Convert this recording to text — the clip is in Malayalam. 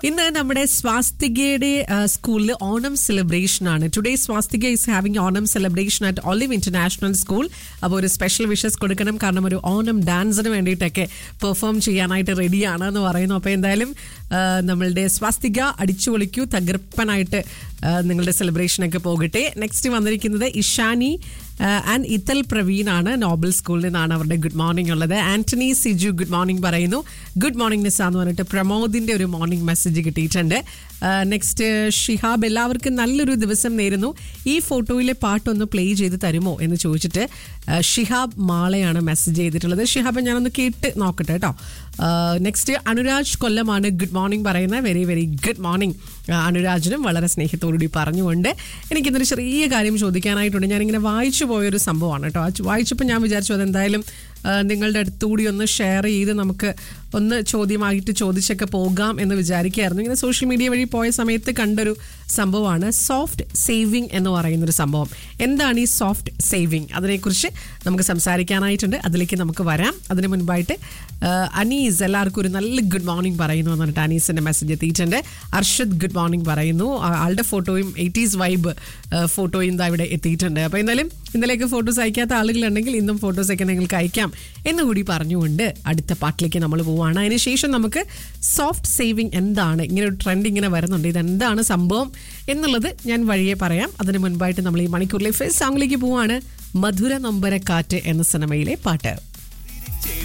ഇന്ന് നമ്മുടെ സ്വാസ്തികയുടെ സ്കൂളിൽ ഓണം സെലിബ്രേഷൻ ആണ് today Swastika is having Onam celebration at Olive international school അപ്പോൾ ഒരു സ്പെഷ്യൽ വിഷസ് കൊടുക്കണം കാരണം ഒരു ഓണം ഡാൻസിന് വേണ്ടിയിട്ടൊക്കെ പെർഫോം ചെയ്യാനായിട്ട് റെഡിയാണ് എന്ന് പറയുന്നു അപ്പോൾ എന്തായാലും ആ, നമ്മളുടെ സ്വാസ്തിക അടിച്ചു പൊളിക്കൂ തകർപ്പനായിട്ട് ആ, നിങ്ങളുടെ സെലിബ്രേഷനൊക്കെ പോകട്ടെ നെക്സ്റ്റ് വന്നിരിക്കുന്നത് ഇഷാനി ആൻഡ് ഇത്തൽ പ്രവീൺ ആണ് നോബൽ സ്കൂളിൽ നിന്നാണ് അവരുടെ ഗുഡ് മോർണിംഗ് ഉള്ളത് ആന്റണി സിജു ഗുഡ് മോർണിംഗ് പറയുന്നു ഗുഡ് മോർണിംഗ് നിസ എന്ന് പറഞ്ഞിട്ട് പ്രമോദിന്റെ ഒരു മോർണിംഗ് മെസ്സേജ് കിട്ടിയിട്ടുണ്ട് നെക്സ്റ്റ് ഷിഹാബ് എല്ലാവർക്കും നല്ലൊരു ദിവസം നേരുന്നു ഈ ഫോട്ടോയിലെ പാട്ടൊന്ന് പ്ലേ ചെയ്ത് തരുമോ എന്ന് ചോദിച്ചിട്ട് ആ, ഷിഹാബ് മാളയാണ് മെസ്സേജ് ചെയ്തിട്ടുള്ളത് ഷിഹാബ് ഞാനൊന്ന് കേട്ട് നോക്കട്ടെ കേട്ടോ നെക്സ്റ്റ് അനുരാജ് കൊല്ലമാണ് ഗുഡ് മോർണിംഗ് പറയുന്നത് വെരി വെരി ഗുഡ് മോർണിംഗ് അനുരാജിനും വളരെ സ്നേഹത്തോടുകൂടി പറഞ്ഞുകൊണ്ട് എനിക്കിന്നൊരു ചെറിയ കാര്യം ചോദിക്കാനായിട്ടുണ്ട് ഞാനിങ്ങനെ വായിച്ചു പോയൊരു സംഭവമാണ് കേട്ടോ ആ ചു- വായിച്ചപ്പോൾ ഞാൻ വിചാരിച്ചു അതെന്തായാലും ആ, നിങ്ങളുടെ അടുത്തുകൂടി ഒന്ന് ഷെയർ ചെയ്ത് നമുക്ക് ഒന്ന് ചോദ്യമായിട്ട് ചോദിച്ചൊക്കെ പോകാം എന്ന് വിചാരിക്കുകയായിരുന്നു ഇങ്ങനെ സോഷ്യൽ മീഡിയ വഴി പോയ സമയത്ത് കണ്ടൊരു സംഭവമാണ് സോഫ്റ്റ് സേവിങ് എന്ന് പറയുന്നൊരു സംഭവം എന്താണ് ഈ സോഫ്റ്റ് സേവിങ് അതിനെക്കുറിച്ച് നമുക്ക് സംസാരിക്കാനായിട്ടുണ്ട് അതിലേക്ക് നമുക്ക് വരാം അതിന് മുൻപായിട്ട് ആ, അനീസ് എല്ലാവർക്കും ഒരു നല്ല ഗുഡ് മോർണിംഗ് പറയുന്നു എന്ന് പറഞ്ഞിട്ട് അനീസിന്റെ മെസ്സേജ് എത്തിയിട്ടുണ്ട് അർഷദ് ഗുഡ് മോർണിംഗ് പറയുന്നു ആ- ആളുടെ ഫോട്ടോയും എയ്റ്റീസ് വൈബ് ഫോട്ടോയും ഇതാ ഇവിടെ എത്തിയിട്ടുണ്ട് അപ്പോൾ എന്തായാലും ഇന്നലേക്ക് ഫോട്ടോസ് അയക്കാത്ത ആളുകളുണ്ടെങ്കിൽ ഇന്നും ഫോട്ടോസൊക്കെ നിങ്ങൾക്ക് അയക്കാം എന്നുകൂടി പറഞ്ഞുകൊണ്ട് അടുത്ത പാട്ടിലേക്ക് നമ്മൾ പോവുകയാണ് അതിനുശേഷം നമുക്ക് സോഫ്റ്റ് സേവിങ് എന്താണ് ഇങ്ങനെ ഒരു ട്രെൻഡ് ഇങ്ങനെ വരുന്നുണ്ട് ഇത് എന്താണ് സംഭവം എന്നുള്ളത് ഞാൻ വഴിയെ പറയാം അതിന് മുൻപായിട്ട് നമ്മൾ ഈ മണിക്കൂറിലെ ഫസ്റ്റ് സോങ്ങിലേക്ക് പോവാണ് മധുര നൊമ്പര കാറ്റ് എന്ന സിനിമയിലെ പാട്ട്